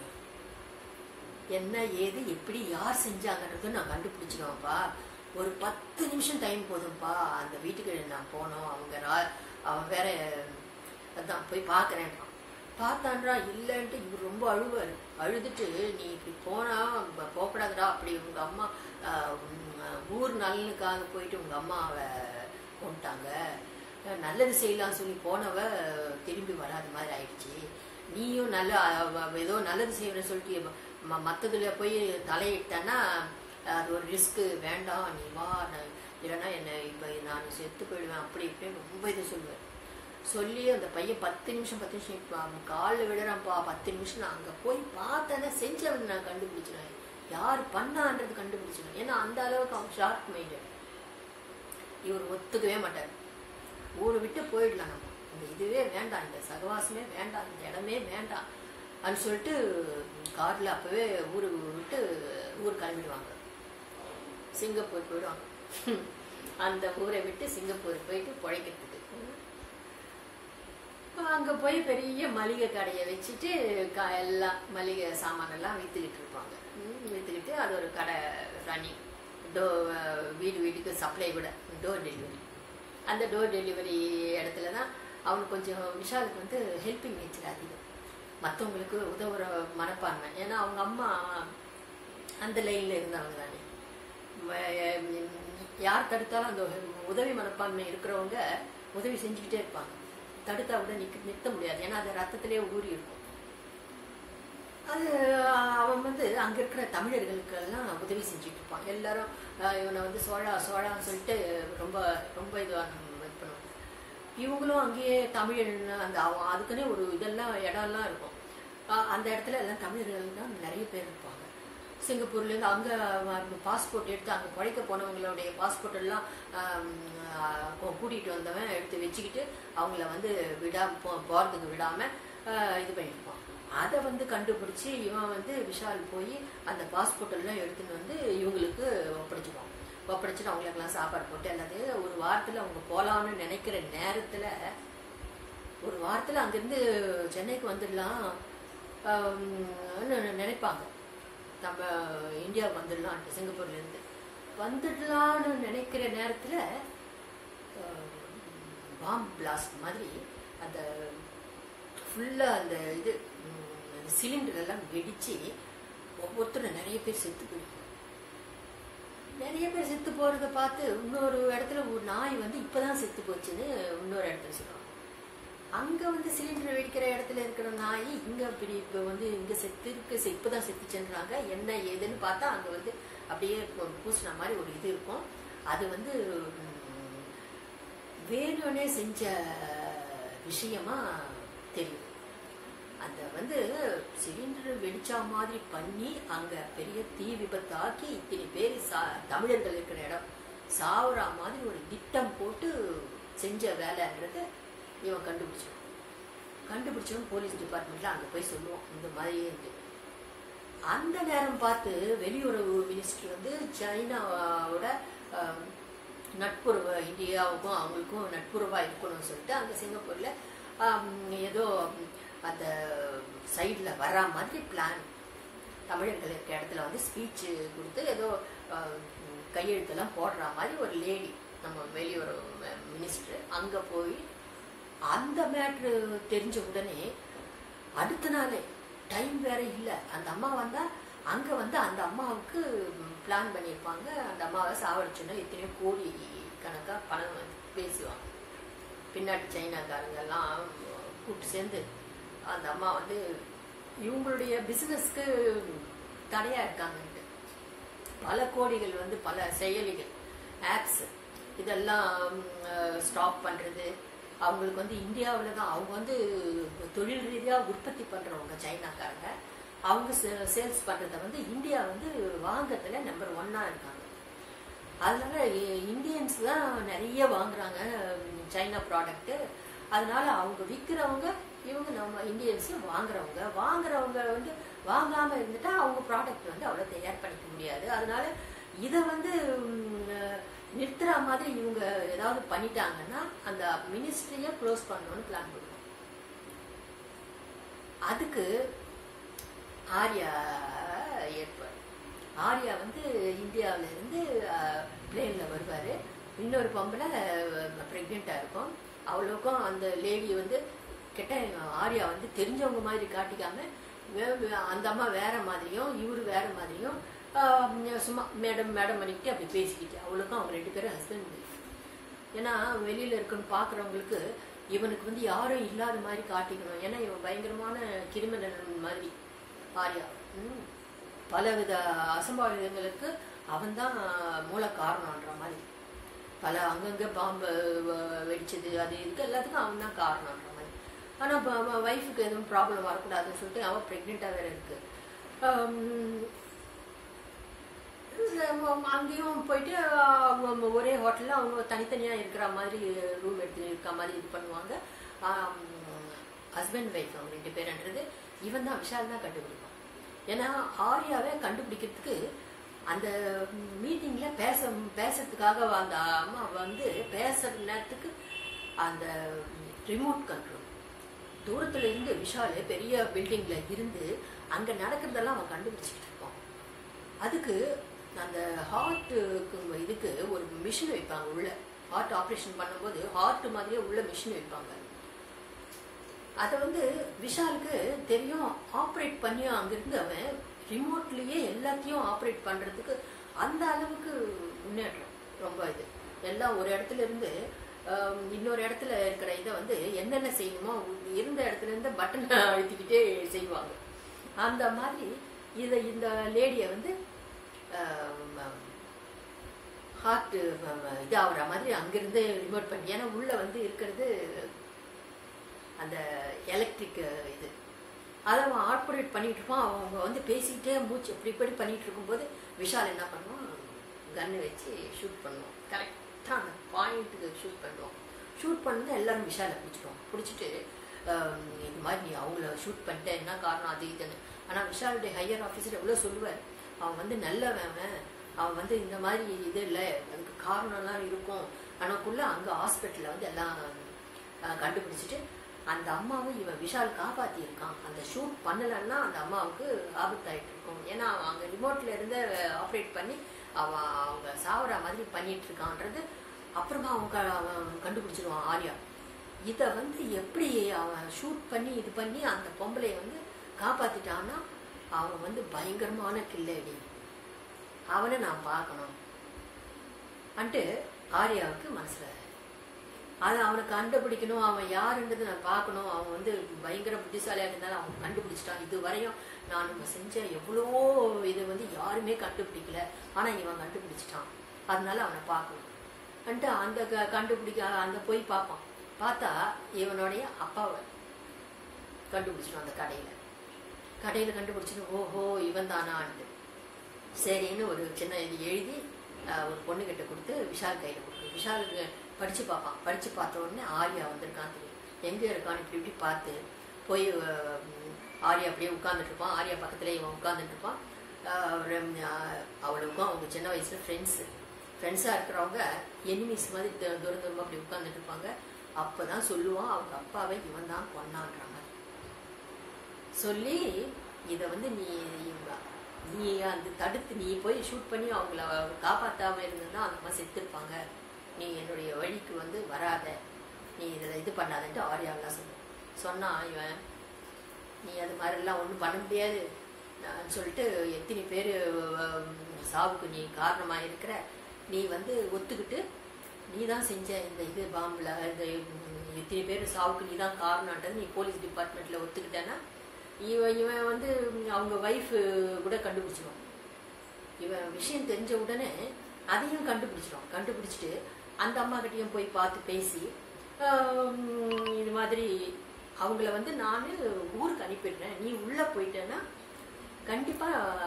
என்ன ஏது எப்படி யார் செஞ்சாங்கன்றது நான் கண்டுபிடிச்சிடுவேன்ப்பா ஒரு பத்து நிமிஷம் டைம் போதும்ப்பா அந்த வீட்டுக்கு நான் போனோம் அவங்க ரா- அவன் வேற அதான் போய் பார்க்கறேன் பார்த்தான்றா இல்லைன்ட்டு இவர் ரொம்ப அழுவார் அழுதுட்டு நீ இப்படி போனா ப- போகக்கூடாதுடா அப்படி உங்க அம்மா ஆஹ், உம், ஊர் நலனுக்காக போயிட்டு உங்க அம்மாவை கொண்டுட்டாங்க அஹ், நல்லது செய்யலாம் சொல்லி போனவ திரும்பி வராத மாதிரி ஆயிடுச்சு நீயும் நல்ல அவ- அவ ஏதோ நல்லது செய்யணும்னு சொல்லிட்டு ம- மத்ததுல போய் தலையிட்டனா அது ஒரு ரிஸ்க் வேண்டாம் நீ வா நான் இல்லைன்னா என்ன இப்போ நான் செத்து போயிடுவேன் அப்படி இப்படின்னு ரொம்ப இது சொல்லுவேன் சொல்லி அந்த பையன் பத்து நிமிஷம் பத்து நிமிஷம் இப்போ அவன் காலில் விடுறான்ப்பா பத்து நிமிஷம் நான் அங்கே போய் பார்த்தேன்னா செஞ்சவன் நான் கண்டுபிடிச்சிடுவேன் யார் பண்ணான்றது கண்டுபிடிச்சிடுவேன் ஏன்னா அந்த அளவுக்கு அவன் ஷார்ப் மைண்டட் இவர் ஒத்துக்கவே மாட்டார் ஊரை விட்டு போயிடலாம் நம்ம இந்த இதுவே வேண்டாம் இந்த சகவாசமே வேண்டாம் இந்த இடமே வேண்டாம் அப்படின்னு சொல்லிட்டு கார்ல அப்பவே ஊரு விட்டு ஊர் கிளம்பிடுவாங்க சிங்கப்பூர் போயிடுவாங்க அந்த ஊரை விட்டு சிங்கப்பூர் போயிட்டு பிழைக்கிறதுக்கு அங்க போய் பெரிய மளிகை கடையை வச்சுட்டு க- எல்லாம் மளிகை சாமானெல்லாம் வித்துக்கிட்டு இருப்பாங்க ம், வித்துக்கிட்டு அது ஒரு கடை ரன்னிங் டோ வீடு வீட்டுக்கு சப்ளை கூட டோர் டெலிவரி அந்த டோர் டெலிவரி இடத்துல தான் அவனுக்கு கொஞ்சம் விஷாலுக்கு வந்து ஹெல்பிங் நேச்சர் அதிகம் மற்றவங்களுக்கு உதவுற மனப்பான்மை ஏன்னா அவங்க அம்மா அந்த லைன்ல இருந்தவங்க தானே வ- யார் தடுத்தாலும் அந்த உதவி மனப்பான்மை இருக்கிறவங்க உதவி செஞ்சுக்கிட்டே இருப்பாங்க தடுத்தா கூட நிக்க நிறுத்த முடியாது ஏன்னா அது ரத்தத்திலே ஊறி இருக்கும் அது அவன் வந்து அங்க இருக்கிற தமிழர்களுக்கு எல்லாம் உதவி செஞ்சுட்டு இருப்பான் எல்லாரும் அஹ், இவனை வந்து சோழா சோழான்னு சொல்லிட்டு ரொம்ப ரொம்ப இதுவாக இது பண்ணுவாங்க இவங்களும் அங்கேயே தமிழ் அந்த அவ- அதுக்குன்னே ஒரு இதெல்லாம் இடம்லாம் இருக்கும் அஹ், அந்த இடத்துல எல்லாம் தமிழர்கள் தான் நிறைய பேர் இருப்பாங்க சிங்கப்பூர்லேருந்து அங்கே பாஸ்போர்ட் எடுத்து அங்கே பழைக்க போனவங்களுடைய பாஸ்போர்ட் எல்லாம் ஆம், ஆஹ், கூ- கூட்டிகிட்டு வந்தவன் எடுத்து வச்சுக்கிட்டு அவங்கள வந்து விடாம போ போகிறதுக்கு விடாமல் இது பண்ணியிருப்பான் அதை வந்து கண்டுபிடிச்சி இவன் வந்து விஷால் போய் அந்த பாஸ்போர்ட் எல்லாம் எடுத்துன்னு வந்து இவங்களுக்கு ஒப்படைச்சிடுவான் ஒப்படைச்சிட்டு அவங்களுக்கெல்லாம் சாப்பாடு போட்டு எல்லாத்தையும் ஒரு வாரத்தில் அவங்க போகலான்னு நினைக்கிற நேரத்தில் ஒரு வாரத்தில் அங்கேருந்து சென்னைக்கு வந்துடலாம் ஆம்னு நினைப்பாங்க நம்ம இந்தியாவுக்கு வந்துடலான்ட்டு சிங்கப்பூர்லேருந்து வந்துடலான்னு நினைக்கிற நேரத்தில் பாம் பிளாஸ்ட் மாதிரி அந்த ஃபுல்லாக அந்த இது ம், சிலிண்டர் எல்லாம் வெடிச்சு ஒவ்வொருத்தரும் நிறைய பேர் செத்து போயிருக்கும் நிறைய பேர் செத்து போறத பார்த்து இன்னொரு இடத்துல ஒரு நாய் வந்து இப்பதான் செத்து போச்சுன்னு இன்னொரு இடத்துல சொல்றாங்க அங்க வந்து சிலிண்டர் வெடிக்கிற இடத்துல இருக்கிற நாய் இங்க அப்படி இப்ப வந்து இங்க செத்து இருக்கு செ- இப்பதான் செத்துச்சுன்றாங்க என்ன ஏதுன்னு பார்த்தா அங்க வந்து அப்படியே பூ- பூசின மாதிரி ஒரு இது இருக்கும் அது வந்து ம், வேணும்னே செஞ்ச விஷயமா தெரியும் அந்த வந்து சிலிண்டர் வெடிச்சா மாதிரி பண்ணி அங்க பெரிய தீ விபத்து ஆக்கி இத்தனை பேர் சா தமிழர்கள் இருக்கிற இடம் சாவுற மாதிரி ஒரு திட்டம் போட்டு செஞ்ச வேலைன்றத இவன் கண்டுபிடிச்சான் கண்டுபிடிச்சவன் போலீஸ் டிபார்ட்மெண்ட்ல அங்க போய் சொல்லுவோம் இந்த மாதிரி இருக்கு அந்த நேரம் பார்த்து வெளியுறவு மினிஸ்டர் வந்து சைனாவோட ஆம், நட்புறவு இந்தியாவுக்கும் அவங்களுக்கும் நட்புறவா இருக்கணும்னு சொல்லிட்டு அங்க சிங்கப்பூர்ல ஆம், ஏதோ அந்த சைடுல வர்ற மாதிரி பிளான் தமிழர்கள் இருக்க இடத்துல வந்து ஸ்பீச் கொடுத்து ஏதோ ஆஹ், கையெழுத்தெல்லாம் போடுற மாதிரி ஒரு லேடி நம்ம வெளியுறவு மினிஸ்டர் அங்க போய் அந்த மேட்ரு தெரிஞ்ச உடனே அடுத்த நாளே டைம் வேற இல்லை அந்த அம்மா வந்தா அங்க வந்து அந்த அம்மாவுக்கு பிளான் பண்ணியிருப்பாங்க அந்த அம்மாவை சாவடிச்சுன்னா எத்தனையோ கோடி கணக்கா பணம் வந்து பேசுவாங்க பின்னாடி சைனாக்காரங்க எல்லாம் கூட்டு சேர்ந்து அந்த அம்மா வந்து இவங்களுடைய பிசினஸ்க்கு தடையா இருக்காங்கன்ட்டு பல கோடிகள் வந்து பல செயலிகள் ஆப்ஸ் இதெல்லாம் ஸ்டாப் பண்றது அவங்களுக்கு வந்து இந்தியாவில் தான் அவங்க வந்து தொழில் ரீதியாக உற்பத்தி பண்றவங்க சைனாக்காரங்க அவங்க சேல்ஸ் பண்றத வந்து இந்தியா வந்து வாங்கத்துல நம்பர் ஒன்னா இருக்காங்க அதனால இந்தியன்ஸ் தான் நிறைய வாங்குறாங்க உம், சைனா ப்ராடக்ட் அதனால அவங்க விற்கிறவங்க இவங்க நம்ம இந்தியன்ஸ் வாங்குறவங்க வாங்குறவங்க வந்து வாங்காம இருந்துட்டா அவங்க ப்ராடக்ட் வந்து அவ்வளவு தயார் பண்ணிக்க முடியாது அதனால இதை வந்து உம், நிறுத்துற மாதிரி இவங்க ஏதாவது பண்ணிட்டாங்கன்னா அந்த மினிஸ்ட்ரியை க்ளோஸ் பண்ணணும்னு பிளான் பண்ணுவோம் அதுக்கு ஆர்யா ஏற்பாடு ஆர்யா வந்து இந்தியாவில இருந்து பிளேன்ல வருவாரு இன்னொரு பொம்பளை ப்ரெக்னெண்டா இருக்கும் அவளுக்கும் அந்த லேடி வந்து கிட்ட ஆர்யா வந்து தெரிஞ்சவங்க மாதிரி காட்டிக்காம வே- வே- அந்த அம்மா வேற மாதிரியும் இவரு வேற மாதிரியும் ஆஹ், சும்மா மேடம் மேடம் பண்ணிக்கிட்டு அப்படி பேசிக்கிட்டு அவளுக்கும் அவங்க ரெண்டு பேரும் ஹஸ்பண்ட் ஒய்ஃப் ஏன்னா வெளியில இருக்குன்னு பாக்குறவங்களுக்கு இவனுக்கு வந்து யாரும் இல்லாத மாதிரி காட்டிக்கணும் ஏன்னா இவன் பயங்கரமான கிரிமினல் மாதிரி ஆர்யா ம். பலவித அசம்பாவிதங்களுக்கு அவன்தான் மூல காரணம்ன்ற மாதிரி பல அங்கங்க பாம்பு வ- வெடிச்சது அது இதுக்கு எல்லாத்துக்கும் அவன் தான் காரணம்ன்ற மாதிரி ஆனா ஒய்ஃபுக்கு எதுவும் ப்ராப்ளம் வரக்கூடாதுன்னு சொல்லிட்டு அவன் ப்ரெக்னெண்டா வேற இருக்கு ஆம், நம்ம அங்கேயும் போயிட்டு அவங்க ஒரே ஹோட்டல்ல அவங்க தனித்தனியா இருக்கிற மாதிரி ரூம் எடுத்து இருக்க மாதிரி இது பண்ணுவாங்க ஹஸ்பண்ட் ஒய்ஃப் அவங்க ரெண்டு பேருன்றது இவன் தான் விஷால் தான் கண்டுபிடிப்பான் ஏன்னா ஆர்யாவை கண்டுபிடிக்கிறதுக்கு அந்த மீட்டிங்ல பேச பேசுறதுக்காக அந்த அம்மா வந்து பேசுற நேரத்துக்கு அந்த ரிமோட் கண்ட்ரோல் தூரத்துல இருந்து விஷால் பெரிய பில்டிங்ல இருந்து அங்க நடக்கிறதெல்லாம் அவன் கண்டுபிடிச்சிட்டு இருப்பான் அதுக்கு அந்த ஹார்ட்டுக்கு இதுக்கு ஒரு மிஷின் வைப்பாங்க உள்ள ஹார்ட் ஆப்ரேஷன் பண்ணும்போது ஹார்ட் மாதிரியே உள்ள மிஷின் வைப்பாங்க அதை வந்து விஷாலுக்கு தெரியும் ஆப்ரேட் பண்ணி அங்கிருந்து அவன் ரிமோட்லயே எல்லாத்தையும் ஆப்ரேட் பண்றதுக்கு அந்த அளவுக்கு முன்னேற்றம் ரொம்ப இது எல்லாம் ஒரு இடத்துல இருந்து ஆம், இன்னொரு இடத்துல இருக்கிற இதை வந்து என்னென்ன செய்யணுமோ இருந்த இடத்துல இருந்து பட்டனை அழுத்திக்கிட்டே செய்வாங்க அந்த மாதிரி இதை இந்த லேடியை வந்து ஹார்ட் இது ஆகுற மாதிரி அங்கிருந்து ரிமோட் பண்ணி ஏன்னா உள்ள வந்து இருக்கிறது அந்த எலக்ட்ரிக் இது அதை அவன் ஆப்ரேட் பண்ணிட்டு இருப்பான் அவங்க வந்து பேசிக்கிட்டே மூச்சு இப்படி இப்படி பண்ணிட்டு இருக்கும்போது விஷால் என்ன பண்ணுவான் கன்னு வச்சு ஷூட் பண்ணுவோம் கரெக்டாக அந்த பாயிண்ட்டுக்கு ஷூட் பண்ணுவோம் ஷூட் பண்ணது எல்லாரும் விஷாலை பிடிச்சிடுவோம் பிடிச்சிட்டு ஆம், இது மாதிரி நீ அவங்கள ஷூட் பண்ணிட்ட என்ன காரணம் அது இதுன்னு ஆனால் விஷாலுடைய ஹையர் ஆஃபீஸர் எவ்வளோ சொல்லுவார் அவன் வந்து நல்லவன் அவன். அவன் வந்து இந்த மாதிரி இது இல்லை அதுக்கு காரணம்லாம் இருக்கும் ஆனாக்குள்ள அங்கே ஹாஸ்பிட்டலில் வந்து எல்லாம் அஹ், கண்டுபிடிச்சிட்டு அந்த அம்மாவை இவன் விஷால் காப்பாத்தி இருக்கான் அந்த ஷூட் பண்ணலன்னா அந்த அம்மாவுக்கு ஆபத்தாயிட்டு இருக்கும் ஏன்னா அவன் அங்க ரிமோட்ல இருந்து ஆப்ரேட் பண்ணி அவன் அவங்க சாவற மாதிரி பண்ணிட்டு இருக்கான்றது அப்புறமா அவன் க- அவன் கண்டுபிடிச்சிருவான் ஆர்யா இதை வந்து எப்படி அவன் ஷூட் பண்ணி இது பண்ணி அந்த பொம்பளைய வந்து காப்பாத்திட்டான்னா அவன் வந்து பயங்கரமான கில்லடி அவனை நான் பார்க்கணும் அன்ட்டு ஆர்யாவுக்கு மனசுல அது அவனை கண்டுபிடிக்கணும் அவன் யாருன்றது நான் பார்க்கணும் அவன் வந்து பயங்கர புத்திசாலியாக இருந்தாலும் அவன் கண்டுபிடிச்சிட்டான் இது வரையும் நான் நம்ம செஞ்ச எவ்வளோ இது வந்து யாருமே கண்டுபிடிக்கல ஆனால் இவன் கண்டுபிடிச்சிட்டான் அதனால அவனை பார்க்கணும் அன்ட்டு அந்த க- கண்டுபிடிக்க அந்த போய் பார்ப்பான் பார்த்தா இவனுடைய அப்பாவை கண்டுபிடிச்சிடும் அந்த கடையில் கடையில் கண்டுபிடிச்சிட்டு ஓஹோ இவன் தானான்ட்டு சரின்னு ஒரு சின்ன இது எழுதி அஹ், ஒரு பொண்ணுகிட்ட கொடுத்து விஷால் கையில் கொடுத்து விஷாலுக்கு படித்து பார்ப்பான் படித்து பார்த்த உடனே ஆர்யா வந்திருக்கான் தெரியும் எங்கே இருக்கான்னு இப்படி இப்படி பார்த்து போய் அஹ், ம், ஆர்யா அப்படியே உட்கார்ந்துட்டு இருப்பான் ஆர்யா பக்கத்துல இவன் உட்கார்ந்துட்டு இருப்பான் அஹ், ஒரு, அஹ், அவளுக்கும் அவங்க சின்ன வயசுல ஃப்ரெண்ட்ஸு ஃப்ரெண்ட்ஸாக இருக்கிறவங்க எனிமீஸ் மாதிரி து- தூரம் தூரமாக அப்படி உட்கார்ந்துட்டு இருப்பாங்க அப்போ தான் சொல்லுவான் அவங்க அப்பாவை இவன் தான் கொன்னான்ற மாதிரி சொல்லி இதை வந்து நீ நீ அந்த தடுத்து நீ போய் ஷூட் பண்ணி அவங்கள காப்பாத்தாம இருந்ததுன்னா அந்த மாதிரி செத்துருப்பாங்க நீ என்னுடைய வழிக்கு வந்து வராத நீ இதில் இது பண்ணாதன்ட்டு ஆர்யாவெல்லாம் சொல்லு சொன்னா இவன் நீ அது மாதிரிலாம் ஒன்றும் பண்ண முடியாது நான் சொல்லிட்டு எத்தனை பேர் சாவுக்கு நீ காரணமாக இருக்கிற நீ வந்து ஒத்துக்கிட்டு நீ தான் செஞ்ச இந்த இது பாம்பில் இந்த உம், எத்தனை பேர் சாவுக்கு நீ தான் காரணன்றது நீ போலீஸ் டிபார்ட்மெண்ட்டில் ஒத்துக்கிட்டேன்னா இவன் இவன் வந்து அவங்க ஒய்ஃபு கூட கண்டுபிடிச்சிடுவான் இவன் விஷயம் தெரிஞ்ச உடனே அதையும் கண்டுபிடிச்சிடும் கண்டுபிடிச்சிட்டு அந்த அம்மா கிட்டயும் போய் பார்த்து பேசி ஆம், இது மாதிரி அவங்கள வந்து நான் ஊருக்கு அனுப்பிடுறேன் நீ உள்ளே போயிட்டேன்னா கண்டிப்பாக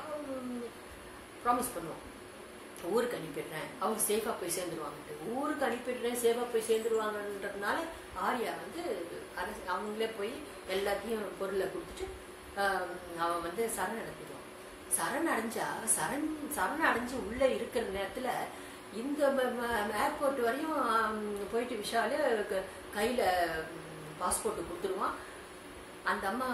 ப்ராமிஸ் பண்ணுவோம் ஊருக்கு அனுப்பிடுறேன் அவங்க சேஃபாக போய் சேர்ந்துருவாங்கன்ட்டு ஊருக்கு அனுப்பிடுறேன் சேஃபாக போய் சேர்ந்துருவாங்கன்றதுனால ஆர்யா வந்து அரசு அவங்களே போய் எல்லாத்தையும் பொருளை கொடுத்துட்டு ஆம், அவன் வந்து சரண் அடைஞ்சிடுவான் சரண் அடைஞ்சா சரண் சரண் அடைஞ்சு உள்ளே இருக்கிற நேரத்தில் இந்த ஏர்போர்ட் வரையும் ஆம், போயிட்டு விஷாலு க- கையில பாஸ்போர்ட் கொடுத்துருவான் அந்த அம்மா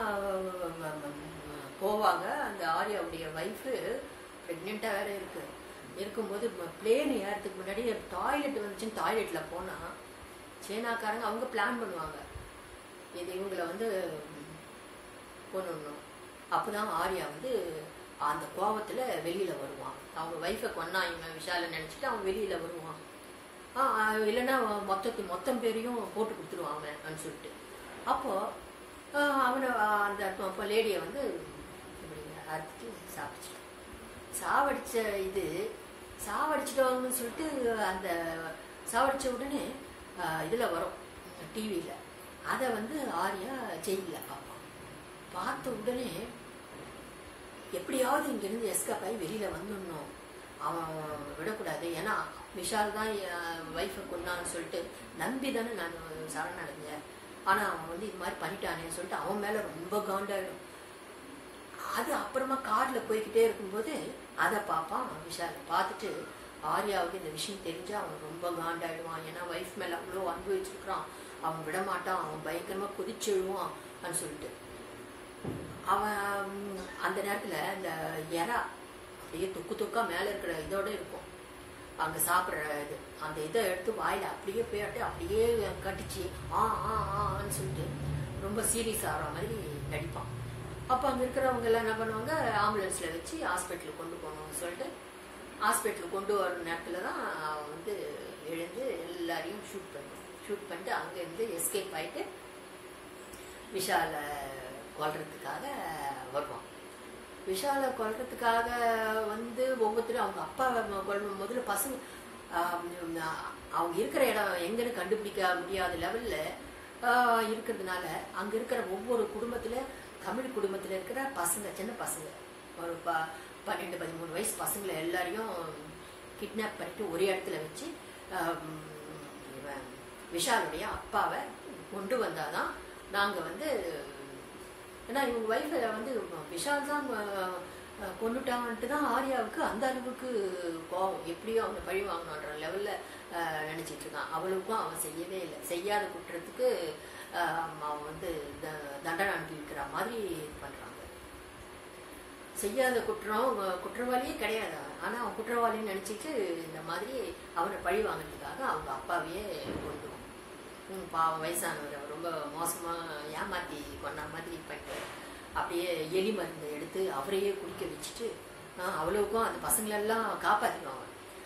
போவாங்க அந்த ஆர்யாவுடைய ஒய்ஃபு ப்ரெக்னெண்ட்டாக வேற இருக்கு இருக்கும்போது பிளேன் ஏறதுக்கு முன்னாடி டாய்லெட் வந்துச்சுன்னு டாய்லெட்டில் போனால் சீனாக்காரங்க அவங்க பிளான் பண்ணுவாங்க இது இவங்களை வந்து கொண்டுடணும் அப்போதான் ஆர்யா வந்து அந்த கோவத்தில் வெளியில் வருவான் அவங்க ஒய்ஃபை கொன்னா இவன் விஷாலை நினச்சிட்டு அவன் வெளியில் வருவான் ஆ ஆ, இல்லைன்னா மொத்தத்து மொத்தம் பேரையும் போட்டு கொடுத்துருவான் அவன் அப்படின்னு சொல்லிட்டு அப்போது அவனை ஆ, அந்த லேடியை வந்து இப்படி அறுத்துட்டு சாப்பிடுச்சிட்டான் சாவடிச்ச இது சாவடிச்சிட்டவங்கன்னு சொல்லிட்டு அந்த சாவடிச்ச உடனே இதில் வரும் டிவியில் அதை வந்து ஆர்யா ஜெயிலில் பார்ப்பான் பார்த்த உடனே எப்படியாவது இங்கேருந்து எஸ்கேப் ஆகி வெளியில் வந்துடணும் அவன் விடக்கூடாது ஏன்னா விஷால் தான் என் ஒய்ஃபை கொண்டான்னு சொல்லிட்டு நம்பி தானே நான் சரணடைஞ்சேன் ஆனால் அவன் வந்து இது மாதிரி பண்ணிட்டானேன்னு சொல்லிட்டு அவன் மேலே ரொம்ப காண்டாயிடும் அது அப்புறமா காரில் போய்கிட்டே இருக்கும்போது அதை பார்ப்பான் விஷால் பார்த்துட்டு ஆர்யாவுக்கு இந்த விஷயம் தெரிஞ்சா அவன் ரொம்ப காண்டாயிடுவான் ஏன்னா ஒய்ஃப் மேலே அவ்வளோ அனுபவிச்சிருக்கிறான் அவன் விட மாட்டான் அவன் பயங்கரமாக குதிச்சிடுவான் அப்படின்னு சொல்லிட்டு அவன் ம், அந்த நேரத்தில் இந்த எறா அப்படியே தொக்கு தொக்கா மேலே இருக்கிற இதோட இருக்கும் அங்கே சாப்பிட்ற இது அந்த இதை எடுத்து வாயில் அப்படியே போயிட்டு அப்படியே கட்டிச்சு ஆ ஆ ஆன்னு சொல்லிட்டு ரொம்ப சீரியஸ் ஆகிற மாதிரி நடிப்பான் அப்போ அங்கே இருக்கிறவங்க எல்லாம் என்ன பண்ணுவாங்க ஆம்புலன்ஸில் வச்சு ஹாஸ்பிட்டலுக்கு கொண்டு போகணும்னு சொல்லிட்டு ஹாஸ்பிட்டலுக்கு கொண்டு வர நேரத்தில் தான் அவன் வந்து எழுந்து எல்லாரையும் ஷூட் பண்ணுவான் ஷூட் பண்ணிட்டு அங்கேருந்து எஸ்கேப் ஆகிட்டு விஷாலை கொல்றதுக்காக வருவான் விஷாலை கொல்றதுக்காக வந்து ஒவ்வொருத்தரும் அவங்க அப்பா கொல்லும் முதல்ல பசங்க ஆம், அவங்க இருக்கிற இடம் எங்கன்னு கண்டுபிடிக்க முடியாத லெவலில் இருக்கிறதுனால அங்கே இருக்கிற ஒவ்வொரு குடும்பத்தில் தமிழ் குடும்பத்தில் இருக்கிற பசங்க சின்ன பசங்க ஒரு ப பன்னெண்டு பதிமூணு வயசு பசங்களை எல்லாரையும் கிட்னாப் பண்ணிட்டு ஒரே இடத்துல வச்சு ஆம், இவன் விஷாலுடைய அப்பாவை கொண்டு வந்தாதான் நாங்கள் வந்து ஏன்னா இவங்க ஒய்ஃபை வந்து விஷால் தான் அஹ், அஹ், கொன்னுட்டான்ட்டு தான் ஆர்யாவுக்கு அந்த அளவுக்கு கோவம் எப்படியோ அவங்க பழி வாங்கணுன்ற லெவலில் நினச்சிட்டு இருக்கான் அவளுக்கும் அவன் செய்யவே இல்லை செய்யாத குற்றத்துக்கு அஹ், அவன் வந்து த- தண்டனை அனுப்பியிருக்கிற மாதிரி இது பண்ணுறாங்க செய்யாத குற்றம் அஹ், குற்றவாளியே கிடையாது ஆனால் அவன் குற்றவாளின்னு நினச்சிட்டு இந்த மாதிரி அவனை பழி வாங்கினதுக்காக அவங்க அப்பாவையே கொண்டு ம், பாவம் வயசானவர் அவர் ரொம்ப மோசமாக ஏமாற்றி கொண்ட மாதிரி பண்ணிட்டு அப்படியே எலி மருந்து எடுத்து அவரையே குடிக்க வச்சுட்டு ஆஹ், அவ்வளவுக்கும் அந்த பசங்களெல்லாம் காப்பாற்றிடுவாங்க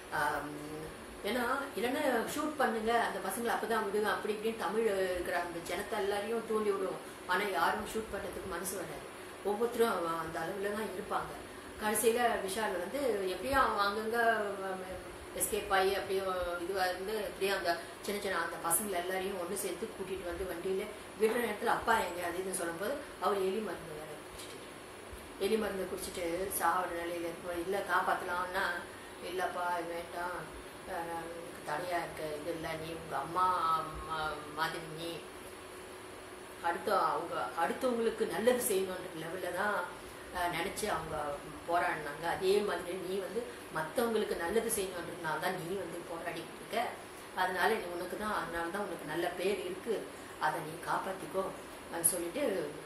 ஏன்னா இல்லைன்னா ஷூட் பண்ணுங்க அந்த பசங்களை அப்பதான் விடுங்க அப்படி இப்படின்னு தமிழ் இருக்கிற அந்த ஜனத்தை எல்லாரையும் தூண்டி விடுவோம் ஆனா யாரும் ஷூட் பண்றதுக்கு மனசு வராது ஒவ்வொருத்தரும் அவ- அந்த அளவுல தான் இருப்பாங்க கடைசியில விஷால் வந்து எப்படியும் அவன் அங்கங்க எஸ்கேப் ஆகி அப்படியே இதுவா இருந்து அப்படியே அந்த சின்ன சின்ன அந்த பசங்களை எல்லாரையும் ஒன்று சேர்த்து கூட்டிட்டு வந்து வண்டியில விடுற நேரத்துல அப்பா எங்க அது இதுன்னு சொல்லும்போது அவர் எலி மருந்து வேற குடிச்சிட்டு எலி மருந்து குடிச்சிட்டு சாவர நிலையில இருக்கும் இல்லை காப்பாற்றலாம்னா இல்லைப்பா இது வேண்டாம் அஹ் நான் உனக்கு தடையா இருக்க இது இல்லை நீ உங்க அம்மா மா- மாதிரி நீ அடுத்த அவங்க அடுத்தவங்களுக்கு நல்லது செய்யணுன்ற லெவலில் தான் அஹ், நினைச்சு அவங்க போராடினாங்க அதே மாதிரி நீ வந்து மற்றவங்களுக்கு நல்லது செய்யணுன்றதுனால தான் நீ வந்து போராடிட்டு இருக்க அதனால நீ உனக்கு தான் அதனால தான் உனக்கு நல்ல பேர் இருக்கு அதை நீ காப்பாத்திக்கோ அப்படின்னு சொல்லிட்டு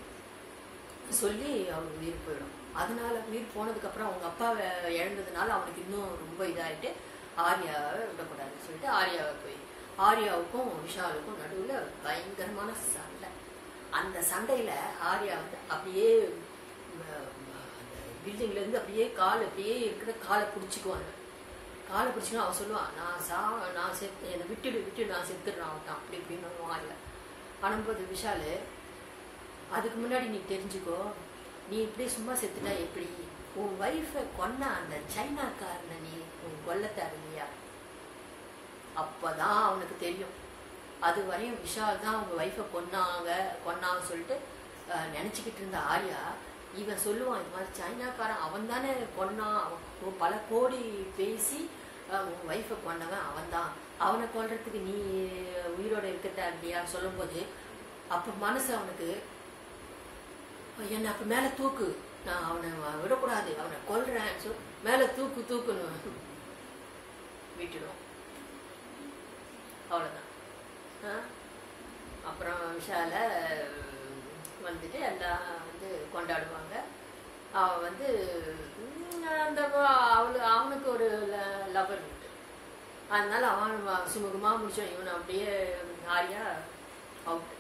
சொல்லி அவர் உயிர் போயிடும் அதனால உயிர் போனதுக்கப்புறம் அவங்க அப்பாவை இழந்ததுனால அவனுக்கு இன்னும் ரொம்ப இதாயிட்டு ஆர்யாவை விடக்கூடாதுன்னு சொல்லிட்டு ஆர்யாவை போய் ஆர்யாவுக்கும் விஷாலுக்கும் நடுவில் பயங்கரமான சண்டை அந்த சண்டையில ஆர்யா வந்து அப்படியே ம, ம, அந்த பில்டிங்ல இருந்து அப்படியே கால் அப்படியே இருக்கிற காலை பிடிச்சிக்குவாங்க காலை பிடிச்சினா அவன் சொல்லுவான் நான் சா நான் செத்து என்னை விட்டுடு விட்டு நான் செத்துடுறான் அவன் அப்படி இப்படின்னு ஆர்யா அனும்போது விஷாலு அதுக்கு முன்னாடி நீ தெரிஞ்சுக்கோ நீ இப்படி சும்மா செத்துட்டா எப்படி உன் ஒய்ஃபை கொன்ன அந்த சைனாக்காரனை நீ உன் கொல்லத்தார் இல்லையா அப்பதான் அவனுக்கு தெரியும் அது வரையும் விஷால் தான் அவங்க ஒய்ஃபை கொன்னாங்க கொன்னான்னு சொல்லிட்டு அஹ், நினைச்சுக்கிட்டு இருந்த ஆர்யா இவன் சொல்லுவான் இது மாதிரி சைனாக்காரன் அவன் தானே கொன்னான் அவன் கொ- பல கோடி பேசி அஹ், உன் ஒய்ஃபை கொன்னவன் அவன் தான் அவனை கொல்றதுக்கு நீ உயிரோட இருக்கட்டா இல்லையா சொல்லும்போது அப்ப மனசு அவனுக்கு என்னை அப்ப மேல தூக்கு நான் அவனை வ- விடக்கூடாது அவனை கொல்றேன் சொல் மேல தூக்கு தூக்குன்னு விட்டுடும் அவ்வளவுதான் ஆ? அப்புறம் விஷால வந்துட்டு எல்லாம் வந்து கொண்டாடுவாங்க அவன் வந்து ம், அந்த வ- அவளு அவனுக்கு ஒரு லவர் உண்டு அதனால அவன் வ- சுமூகமா முடிச்சான் இவனை அப்படியே ஆரியா அவுட்